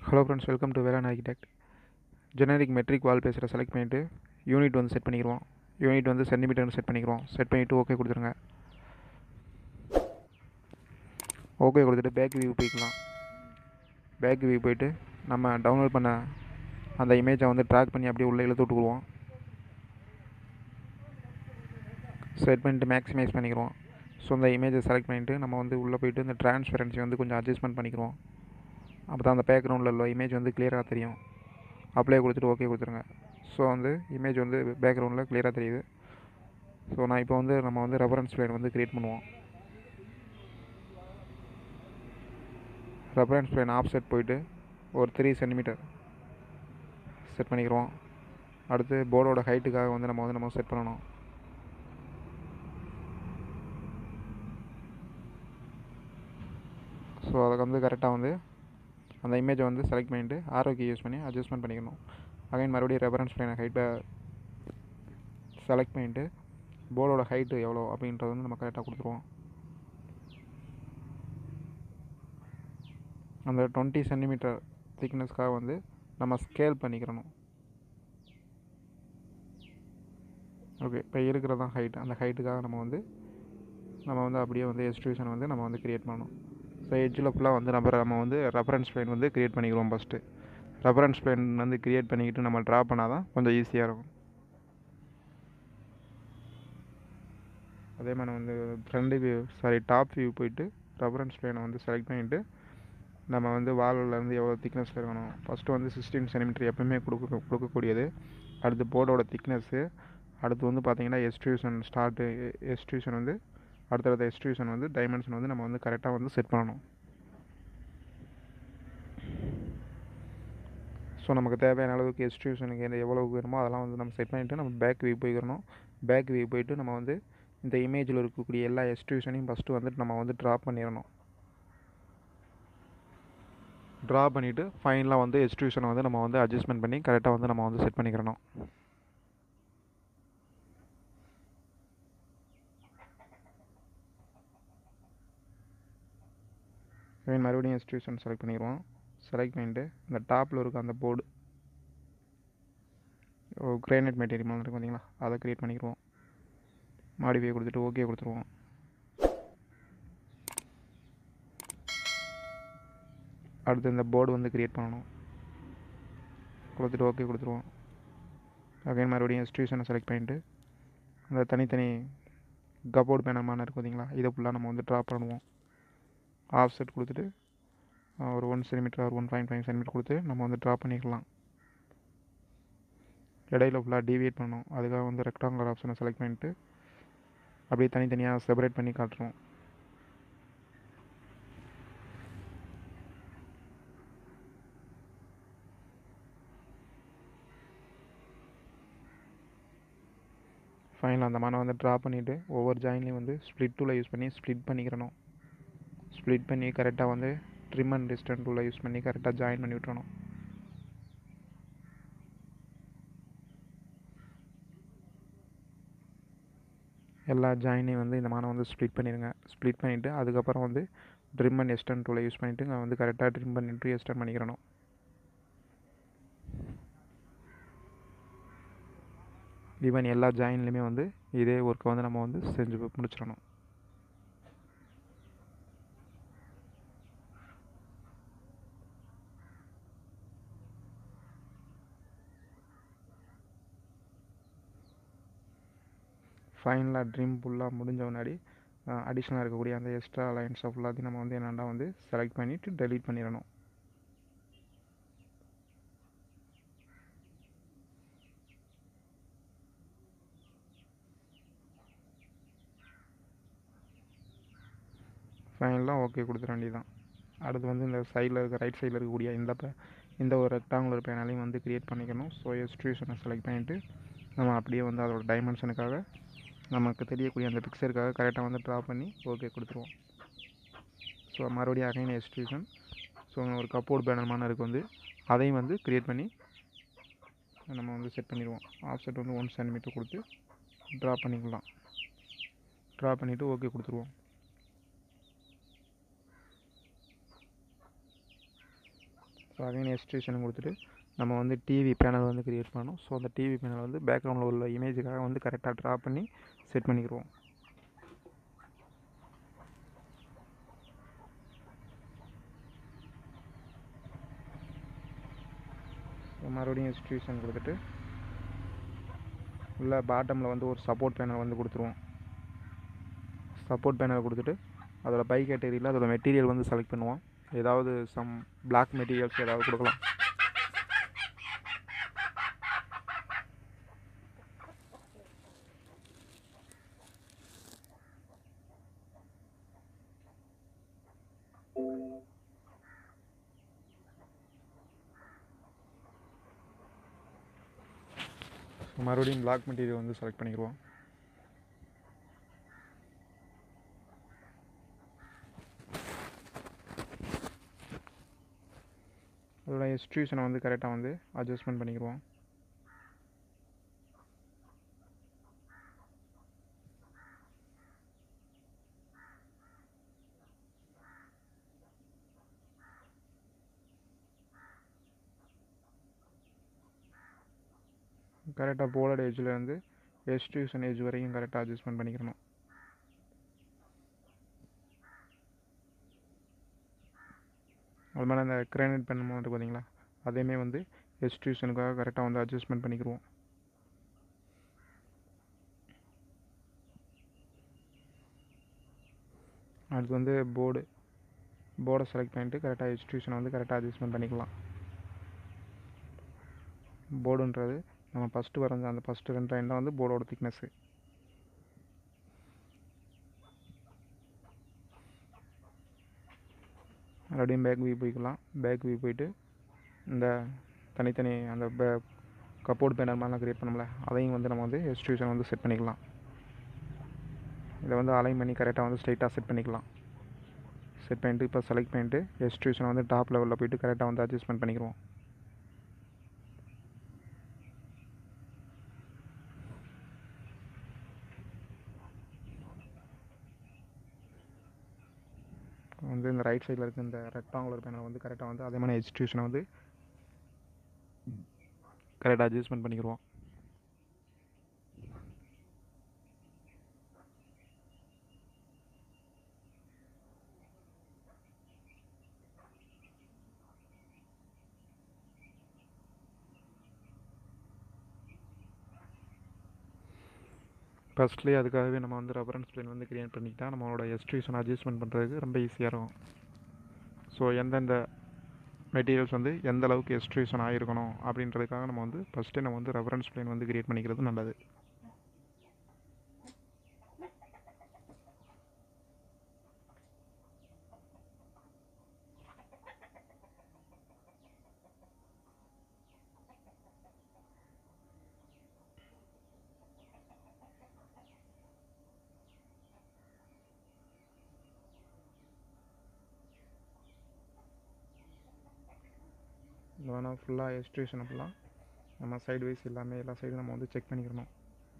hello friends welcome to வேளாண் architect generic metric wall பேசுகிற select பண்ணிவிட்டு யூனிட் வந்து செட் பண்ணிக்கிறோம் யூனிட் வந்து சென்டிமீட்டர்னு செட் பண்ணிக்கிறோம் செட் பண்ணிவிட்டு ஓகே கொடுத்துருங்க ஓகே கொடுத்துட்டு பேக் வியூ போய்க்கலாம் பேக் வியூ போயிட்டு நம்ம டவுன்லோட் பண்ண அந்த இமேஜை வந்து ட்ராக் பண்ணி அப்படியே உள்ளே இழுத்து விட்டுக்குருவோம் செட் பண்ணிட்டு மேக்ஸிமைஸ் பண்ணிக்கிறோம் ஸோ அந்த இமேஜை செலக்ட் பண்ணிவிட்டு நம்ம வந்து உள்ளே போயிட்டு இந்த ட்ரான்ஸ்பரன்சி வந்து கொஞ்சம் அட்ஜஸ்ட்மெண்ட் பண்ணிக்கிறோம் அப்போ தான் அந்த பேக்ரவுண்டில் உள்ள இமேஜ் வந்து கிளியராக தெரியும் அப்ளை கொடுத்துட்டு ஓகே கொடுத்துருங்க ஸோ வந்து இமேஜ் வந்து பேக்ரவுண்டில் கிளியராக தெரியுது ஸோ நான் இப்போ வந்து நம்ம வந்து ரெஃபரன்ஸ் பிளேன் வந்து க்ரியேட் பண்ணுவோம் ரெஃபரன்ஸ் பிளேன் ஆஃப் செட் போயிட்டு ஒரு த்ரீ சென்டிமீட்டர் செட் பண்ணிக்கிறோம் அடுத்து போர்டோட ஹைட்டுக்காக வந்து நம்ம வந்து நம்ம செட் பண்ணணும் ஸோ அதுக்கு வந்து கரெக்டாக வந்து அந்த இமேஜை வந்து செலக்ட் பண்ணிவிட்டு ஆரோக்கி யூஸ் பண்ணி அட்ஜஸ்ட்மெண்ட் பண்ணிக்கணும் அகைன் மறுபடியும் ரெஃபரன்ஸ் பிளேனை ஹைட்டை செலக்ட் பண்ணிவிட்டு போர்டோட ஹைட்டு எவ்வளோ அப்படின்றத வந்து நம்ம கரெக்டாக கொடுத்துருவோம் அந்த டுவெண்ட்டி சென்டிமீட்டர் திக்னஸ்க்காக வந்து நம்ம ஸ்கேல் பண்ணிக்கிறணும் ஓகே இப்போ இருக்கிறது தான் ஹைட் அந்த ஹைட்டுக்காக நம்ம வந்து நம்ம வந்து அப்படியே வந்து எக்ஸ்ட்ரூஷன் வந்து நம்ம வந்து க்ரியேட் பண்ணணும் ஸோ எட்ஜில் ஃபுல்லாக வந்து நம்ம நம்ம வந்து ரெஃபரன்ஸ் பிளேன் வந்து க்ரியேட் பண்ணிக்கிறோம் ஃபஸ்ட்டு ரெஃபரன்ஸ் பிளேன் வந்து க்ரியேட் பண்ணிக்கிட்டு நம்ம ட்ரா பண்ணால் தான் கொஞ்சம் ஈஸியாக இருக்கும் அதே மாதிரி வந்து front view sorry top view போயிட்டு ரெஃபரன்ஸ் பிளேனை வந்து செலக்ட் பண்ணிவிட்டு நம்ம வந்து வால்லேருந்து எவ்வளோ திக்னஸில் இருக்கணும் ஃபஸ்ட்டு வந்து சிக்ஸ்டீன் சென்டிமீட்டர் எப்பவுமே கொடுக்க கொடுக்கக்கூடியது அடுத்து போர்டோட திக்னஸ்ஸு அடுத்து வந்து பார்த்திங்கன்னா எஸ்ட்ரியூஷன் ஸ்டார்ட்டு எஸ்ட்ரியூஷன் வந்து அடுத்தடுத்த எக்ஸ்ட்ரூஷன் வந்து டைமென்ஷன் வந்து நம்ம வந்து கரெக்டாக வந்து செட் பண்ணணும் ஸோ நமக்கு தேவையான அளவுக்கு எக்ஸ்ட்ரூஷனுக்கு எந்த எவ்வளோக்கு வேணுமோ அதெல்லாம் வந்து நம்ம செட் பண்ணிவிட்டு நம்ம பேக் வியூ போய்க்கிறணும் பேக் வியூ போயிட்டு நம்ம வந்து இந்த இமேஜில் இருக்கக்கூடிய எல்லா எக்ஸ்ட்ரூஷனையும் ஃபஸ்ட்டு வந்துட்டு நம்ம வந்து ட்ரா பண்ணிடணும் ட்ரா பண்ணிவிட்டு ஃபைனலாக வந்து எக்ஸ்ட்ரூஷனை வந்து நம்ம வந்து அட்ஜஸ்ட்மெண்ட் பண்ணி கரெக்டாக வந்து நம்ம வந்து செட் பண்ணிக்கிறணும் அகைன் மறுபடியும் இன்ஸ்டியூஷன் செலக்ட் பண்ணிடுவோம் செலக்ட் பண்ணிவிட்டு இந்த டாப்பில் இருக்க அந்த போர்டு ஓ கிரானைட் மெட்டீரியல் இருக்கும் பார்த்தீங்களா அதை க்ரியேட் பண்ணிக்கிடுவோம் மாடிஃபை கொடுத்துட்டு ஓகே கொடுத்துருவோம் அடுத்து இந்த போர்டு வந்து க்ரியேட் பண்ணணும் கொடுத்துட்டு ஓகே கொடுத்துருவோம் அகைன் மறுபடியும் இன்ஸ்டியூஷனை செலக்ட் பண்ணிவிட்டு அந்த தனித்தனி கபோர்டு பேனமான இருக்கும் பார்த்தீங்களா இதை ஃபுல்லாக நம்ம வந்து ட்ரா பண்ணுவோம் ஆஃப் செட் கொடுத்துட்டு ஒரு ஒன் சென்டிமீட்டர் ஒரு ஒன் பாயிண்ட் ஃபைவ் சென்டிமீட்டர் கொடுத்து நம்ம வந்து ட்ரா பண்ணிக்கலாம் இடையில ஃபுல்லாக டிவியேட் பண்ணணும் அதுக்காக வந்து ரெக்டாங்குலர் ஆப்ஷனை செலக்ட் பண்ணிவிட்டு அப்படியே தனித்தனியாக செப்பரேட் பண்ணி காட்டுறோம் ஃபைனல் அந்த மாதிரி வந்து ட்ரா பண்ணிவிட்டு ஒவ்வொரு ஜாயின்லையும் வந்து ஸ்ப்ளிட் டூலை யூஸ் பண்ணி ஸ்ப்ளிட் பண்ணிக்கிறணும் ஸ்ப்ளிட் பண்ணி கரெக்டாக வந்து ட்ரிம் அண்ட் டிஸ்டன்ட் டூலை யூஸ் பண்ணி கரெக்டாக ஜாயின் பண்ணி விட்டுறணும் எல்லா ஜாயினையும் வந்து இந்த மாதிரி வந்து ஸ்ப்ளிட் பண்ணிடுங்க ஸ்ப்ளிட் பண்ணிவிட்டு அதுக்கப்புறம் வந்து ட்ரிம் அண்ட் எஸ்டன் டூலை யூஸ் பண்ணிவிட்டு நான் வந்து கரெக்டாக ட்ரிம் பண்ணிவிட்டு எஸ்டன் பண்ணிக்கிறணும் ஈவன் எல்லா ஜாயின்லையுமே வந்து இதே ஒர்க்கை வந்து நம்ம வந்து செஞ்சு முடிச்சிடணும் ஃபைனலாக ட்ரீம் ஃபுல்லாக முடிஞ்ச முன்னாடி அடிஷ்னலாக இருக்கக்கூடிய அந்த எக்ஸ்ட்ரா லைன்ஸை ஃபுல்லாத்தையும் நம்ம வந்து என்னென்னா வந்து செலக்ட் பண்ணிவிட்டு டெலீட் பண்ணிடணும் ஃபைனலாக ஓகே கொடுத்துட வேண்டியதான் அடுத்து வந்து இந்த சைடில் இருக்க ரைட் சைடில் இருக்கக்கூடிய இந்த இந்த ஒரு ரெக்டாங்குலர் பேனலையும் வந்து க்ரியேட் பண்ணிக்கணும் ஸோ எக்ஸ்ட்ரூஷனை செலக்ட் பண்ணிவிட்டு நம்ம அப்படியே வந்து அதோட டைமென்ஷனுக்காக நமக்கு தெரியக்கூடிய அந்த பிக்சருக்காக கரெக்டாக வந்து ட்ரா பண்ணி ஓகே கொடுத்துருவோம் ஸோ மறுபடியும் அகைன் எக்ஸ்ட்ரூஷன் ஸோ ஒரு கப்போர்ட் பேனர் மாதிரி இருக்குது வந்து அதையும் வந்து க்ரியேட் பண்ணி நம்ம வந்து செட் பண்ணிடுவோம் ஆஃப்செட் வந்து ஒன் சென்டிமீட்டர் கொடுத்து ட்ரா பண்ணிக்கலாம் ட்ரா பண்ணிவிட்டு ஓகே கொடுத்துருவோம் ஸோ அகைன் எக்ஸ்ட்ரூஷன் கொடுத்துட்டு நம்ம வந்து டிவி பேனல் வந்து க்ரியேட் பண்ணணும் ஸோ அந்த டிவி பேனல் வந்து பேக்ரவுண்டில் உள்ள இமேஜுக்காக வந்து கரெக்டாக ட்ரா பண்ணி செட் பண்ணிக்கிடுவோம் மறுபடியும் எக்ஸ்ட்ரூஷன் கொடுத்துட்டு உள்ள பாட்டமில் வந்து ஒரு சப்போர்ட் பேனல் வந்து கொடுத்துருவோம் சப்போர்ட் பேனல் கொடுத்துட்டு அதோட பை கேட்டகரியில் அதோட மெட்டீரியல் வந்து செலக்ட் பண்ணுவோம் ஏதாவது சம் பிளாக் மெட்டீரியல்ஸ் ஏதாவது கொடுக்கலாம் மறுபடியும் பிளாக் மெட்டீரியல் வந்து செலக்ட் பண்ணிக்கிடுவோம் அதோட எக்ஸ்ட்ரூஷனை வந்து கரெக்டாக வந்து அட்ஜஸ்ட்மெண்ட் பண்ணிக்கிடுவோம் கரெக்டாக போலட் ஏஜில் இருந்து எக்ஸ்ட்ரூஷன் ஏஜ் வரைக்கும் கரெக்டாக அட்ஜஸ்ட்மெண்ட் பண்ணிக்கிறணும் அது மேலே அந்த கிரானைட் பண்ண வந்து பார்த்தீங்களா அதையுமே வந்து எக்ஸ்ட்ரூஷனுக்காக கரெக்டாக வந்து அட்ஜஸ்ட்மெண்ட் பண்ணிக்கிடுவோம் அடுத்து வந்து போர்டு போர்டை செலக்ட் பண்ணிட்டு கரெக்டாக எக்ஸ்ட்ரூஷனை வந்து கரெக்டாக அட்ஜஸ்ட்மெண்ட் பண்ணிக்கலாம் போர்டுன்றது நம்ம ஃபஸ்ட்டு வரைஞ்ச அந்த ஃபஸ்ட்டு ரெண்டு லைன் தான் வந்து போர்டோட திக்னஸ்ஸு மறுபடியும் பேக் வியூ போய்க்கலாம் பேக் வியூ போயிட்டு இந்த தனித்தனி அந்த பே கப்போர்ட் பேனர் மாதிரிலாம் க்ரியேட் பண்ணோம்ல அதையும் வந்து நம்ம வந்து எக்ஸ்ட்ரூஷன் வந்து செட் பண்ணிக்கலாம் இதை வந்து அலைன் பண்ணி கரெக்டாக வந்து ஸ்ட்ரைட்டாக செட் பண்ணிக்கலாம் செட் பண்ணிட்டு இப்போ செலக்ட் பண்ணிட்டு எக்ஸ்ட்ரூஷனை வந்து டாப் லெவலில் போயிட்டு கரெக்டாக வந்து அட்ஜஸ்ட்மெண்ட் பண்ணிக்கிறோம் வந்து இந்த ரைட் சைடில் இருக்க இந்த ரெக்டாங்குலர் பேனல் வந்து கரெக்டாக வந்து அதே மாதிரி எக்ஸ்ட்ரூஷனை வந்து கரெக்டாக அட்ஜஸ்ட்மெண்ட் பண்ணிக்கிடுவோம் ஃபஸ்ட்லேயே அதுக்காகவே நம்ம வந்து ரெஃபரன்ஸ் பிளேன் வந்து க்ரியேட் பண்ணிக்கிட்டா நம்மளோட எக்ஸ்ட்ரூஷன் அட்ஜஸ்ட்மெண்ட் பண்ணுறதுக்கு ரொம்ப ஈஸியாக இருக்கும் ஸோ எந்தெந்த மெட்டீரியல்ஸ் வந்து எந்த அளவுக்கு எக்ஸ்ட்ரூஷன் ஆகிருக்கணும் அப்படின்றதுக்காக நம்ம வந்து ஃபஸ்ட்டே நம்ம வந்து ரெஃபரன்ஸ் பிளேன் வந்து க்ரியேட் பண்ணிக்கிறது நல்லது இந்த வேணால் ஃபுல்லாக எக்ஸ்ட்ரூஷன் ஃபுல்லாக நம்ம சைடு வைஸ் எல்லாமே எல்லா சைடும் நம்ம வந்து செக் பண்ணிக்கிறணும்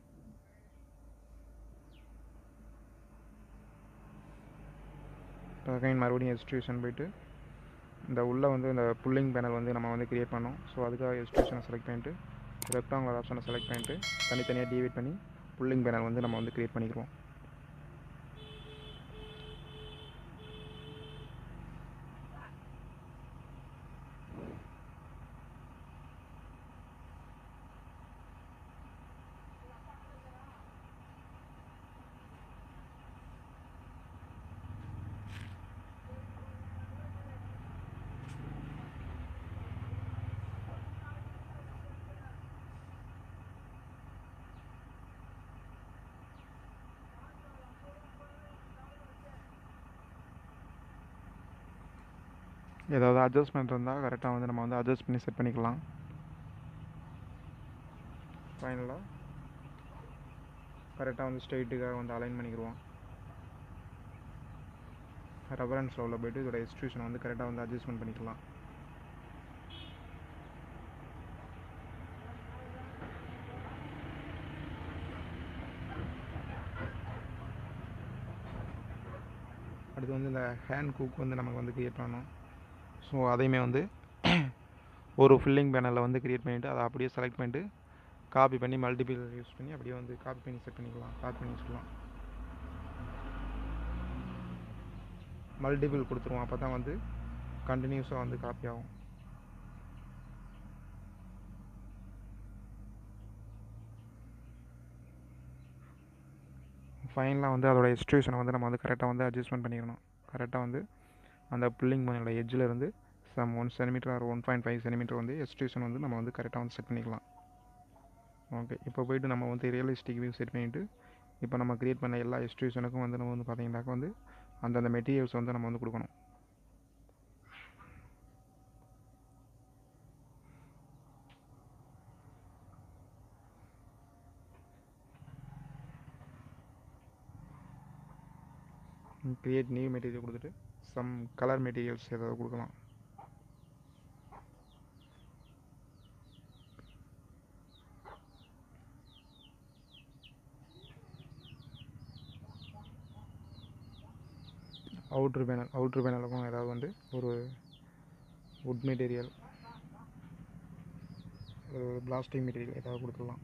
இப்போ அகைன் மறுபடியும் எக்ஸ்ட்ரூஷன் போயிட்டு இந்த உள்ளே வந்து இந்த புல்லிங் பேனல் வந்து நம்ம வந்து க்ரியேட் பண்ணோம் ஸோ அதுக்காக எக்ஸ்ட்ரூஷனை செலக்ட் பண்ணிட்டு ரெக்டாங்குலர் ஆப்ஷனை செலக்ட் பண்ணிட்டு தனித்தனியாக டிவைட் பண்ணி புல்லிங் பேனல் வந்து நம்ம வந்து க்ரியேட் பண்ணிக்கிறோம் ஏதாவது அட்ஜஸ்ட்மெண்ட் இருந்தால் கரெக்டாக வந்து நம்ம வந்து அட்ஜஸ்ட் பண்ணி செட் பண்ணிக்கலாம் ஃபைனலாக கரெக்டாக வந்து ஸ்ட்ரெயிட்டுக்காக வந்து அலைன் பண்ணிக்கிடுவோம் ரெஃபரன்ஸ் லெவலில் போய்ட்டு இதோட எக்ஸ்ட்ரூஷனை வந்து கரெக்டாக வந்து அட்ஜஸ்ட்மெண்ட் பண்ணிக்கலாம் அடுத்து வந்து இந்த ஹேண்ட் குக் வந்து நமக்கு வந்து க்ரியேட் பண்ணணும் ஸோ அதையுமே வந்து ஒரு ஃபில்லிங் பேனலில் வந்து க்ரியேட் பண்ணிவிட்டு அதை அப்படியே செலக்ட் பண்ணிட்டு காப்பி பண்ணி மல்டிபிள் யூஸ் பண்ணி அப்படியே வந்து காப்பி பண்ணி செட் பண்ணிக்கலாம் காப்பி பண்ணி வச்சுக்கலாம் மல்டிபிள் கொடுத்துருவோம் அப்போ தான் வந்து கண்டினியூஸாக வந்து காப்பி ஆகும் ஃபைனலாக வந்து அதோட எக்ஸ்ட்ரூஷனை வந்து நம்ம வந்து கரெக்டாக வந்து அட்ஜஸ்ட்மெண்ட் பண்ணிக்கணும் கரெக்டாக வந்து அந்த புல்லிங் பண்ணோட எட்ஜில் இருந்து some one centimetre or one point five centimetre வந்து எக்ஸ்ட்ரூஷன் வந்து நம்ம வந்து கரெக்டாக வந்து செட் பண்ணிக்கலாம் ஓகே இப்போ போயிட்டு நம்ம வந்து ரியலிஸ்டிக் வியூ செட் பண்ணிவிட்டு இப்போ நம்ம க்ரியேட் பண்ண எல்லா எக்ஸ்ட்ரூஷனுக்கும் வந்து நம்ம வந்து பார்த்தீங்கன்னாக்கா வந்து அந்தந்த மெட்டீரியல்ஸ் வந்து நம்ம வந்து கொடுக்கணும் க்ரியேட் நியூ மெட்டீரியல் கொடுத்துட்டு சம் கலர் மெட்டீரியல்ஸ் ஏதாவது கொடுக்கலாம் அவுட்ரு பேனல் அவுட்ரு பேனலுக்கும் ஏதாவது வந்து ஒரு வுட் மெட்டீரியல் ஒரு பிளாஸ்டிக் மெட்டீரியல் ஏதாவது கொடுத்துடலாம்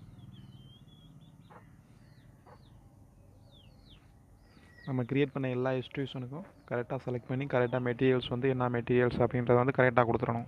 நம்ம க்ரியேட் பண்ண எல்லா எக்ஸ்ட்ரூஷனுக்கும் கரெக்டாக செலக்ட் பண்ணி கரெக்டாக மெட்டீரியல்ஸ் வந்து என்ன மெட்டீரியல்ஸ் அப்படின்றத வந்து கரெக்டாக கொடுத்துடணும்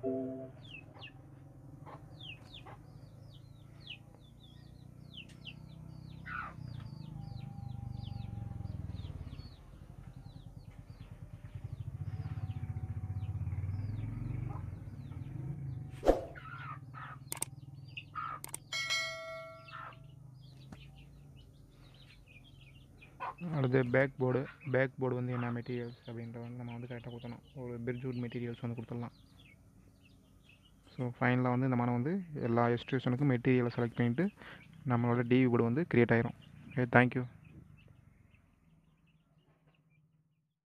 அடுத்து பேக் போர்டு பேக் போர்டு வந்து என்ன மெட்டீரியல்ஸ் அப்படின்றத வந்து நம்ம வந்து கரெக்டாக கொடுத்தணும் ஒரு பிரிட்ஜ்வுட் மெட்டீரியல்ஸ் வந்து கொடுத்துடலாம் ஸோ ஃபைனலாக வந்து இந்த மாதிரி வந்து எல்லா எக்ஸ்ட்ரூஷனுக்கும் மெட்டீரியலை செலக்ட் பண்ணிவிட்டு நம்மளோட டிவி போர்டு வந்து க்ரியேட் ஆயிரும் ஓகே தேங்க்யூ